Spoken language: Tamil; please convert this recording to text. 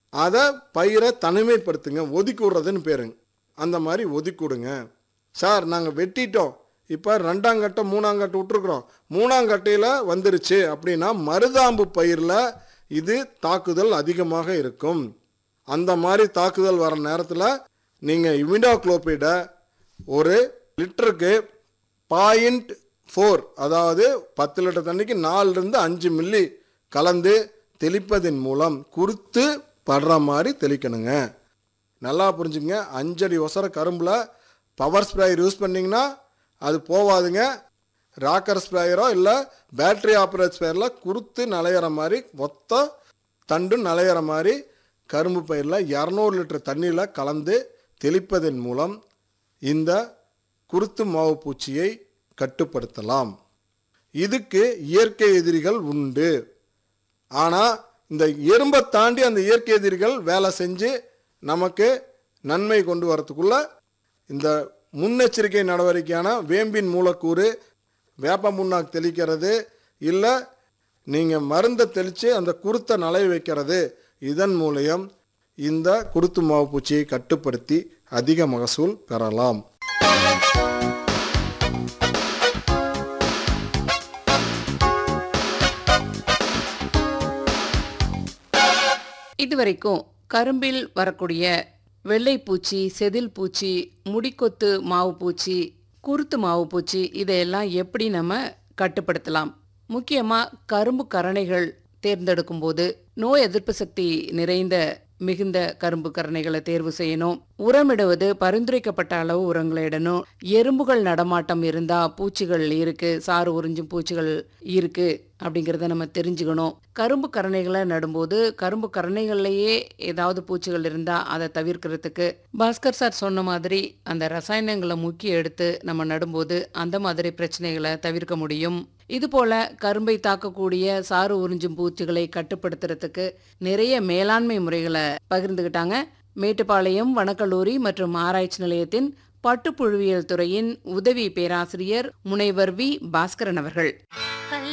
அதை பயிரை தனிமைப்படுத்துங்க ஒதுக்கி விடுறதுன்னு பேருங்க அந்த மாதிரி ஒதுக்கி விடுங்க சார் நாங்கள் வெட்டிட்டோம் இப்போ ரெண்டாம் கட்டை மூணாம் கட்டை விட்டுருக்குறோம் மூணாம் கட்டையில் வந்துருச்சு அப்படின்னா மருதாம்பு பயிரில் இது தாக்குதல் அதிகமாக இருக்கும் அந்த மாதிரி தாக்குதல் வர நேரத்தில் நீங்கள் இமிடாக்ளோபிடை ஒரு லிட்டருக்கு பாயிண்ட் ஃபோர் அதாவது பத்து லிட்டர் தண்ணிக்கு நாலுலேருந்து அஞ்சு மில்லி கலந்து தெளிப்பதன் மூலம் குறுத்து படுற மாதிரி தெளிக்கணுங்க நல்லா புரிஞ்சுங்க அஞ்சடி ஒசர கரும்பில் பவர் ஸ்ப்ரேயர் யூஸ் பண்ணிங்கன்னா அது போவாதுங்க ராக்கர் ஸ்ப்ரேயரோ இல்லை பேட்டரி ஆப்ரேட் ஸ்ப்ரேயரில் குறுத்து நலையிற மாதிரி மொத்த தண்டு நலையிற மாதிரி கரும்பு பயிரில் இரநூறு லிட்டர் தண்ணியில் கலந்து தெளிப்பதன் மூலம் இந்த குருத்து மாவு பூச்சியை கட்டுப்படுத்தலாம் இதுக்கு இயற்கை எதிரிகள் உண்டு ஆனால் இந்த எறும்பை தாண்டி அந்த இயற்கை எதிரிகள் வேலை செஞ்சு நமக்கு நன்மை கொண்டு வரத்துக்குள்ள இந்த முன்னெச்சரிக்கை நடவடிக்கையான வேம்பின் மூலக்கூறு வேப்ப முன்னாக்கு தெளிக்கிறது இல்லை நீங்கள் மருந்தை தெளித்து அந்த குருத்தை நலைய வைக்கிறது இதன் மூலியம் இந்த குருத்து மாவு பூச்சியை கட்டுப்படுத்தி அதிக மகசூல் பெறலாம் இதுவரைக்கும் கரும்பில் வரக்கூடிய வெள்ளை பூச்சி செதில் பூச்சி முடிக்கொத்து மாவு பூச்சி குருத்து மாவு பூச்சி இதையெல்லாம் எப்படி நம்ம கட்டுப்படுத்தலாம் முக்கியமாக கரும்பு கரணைகள் தேர்ந்தெடுக்கும் போது நோய் எதிர்ப்பு சக்தி நிறைந்த மிகுந்த கரும்பு கரணைகளை தேர்வு செய்யணும் உரமிடுவது பரிந்துரைக்கப்பட்ட அளவு உரங்களை இடணும் எறும்புகள் நடமாட்டம் இருந்தா பூச்சிகள் இருக்கு சாறு உறிஞ்சும் பூச்சிகள் இருக்கு அப்படிங்கிறத நம்ம தெரிஞ்சுக்கணும் கரும்பு கரணைகளை நடும்போது கரும்பு கரணைகள்லயே ஏதாவது பூச்சிகள் இருந்தா அதை தவிர்க்கிறதுக்கு பாஸ்கர் சார் சொன்ன மாதிரி அந்த ரசாயனங்களை முக்கிய எடுத்து நம்ம நடும்போது அந்த மாதிரி பிரச்சனைகளை தவிர்க்க முடியும் இது போல கரும்பை தாக்கக்கூடிய சாறு உறிஞ்சும் பூச்சிகளை கட்டுப்படுத்துறதுக்கு நிறைய மேலாண்மை முறைகளை பகிர்ந்துகிட்டாங்க மேட்டுப்பாளையம் வனக்கல்லூரி மற்றும் ஆராய்ச்சி நிலையத்தின் பட்டுப்புழுவியல் துறையின் உதவி பேராசிரியர் முனைவர் வி பாஸ்கரன் அவர்கள்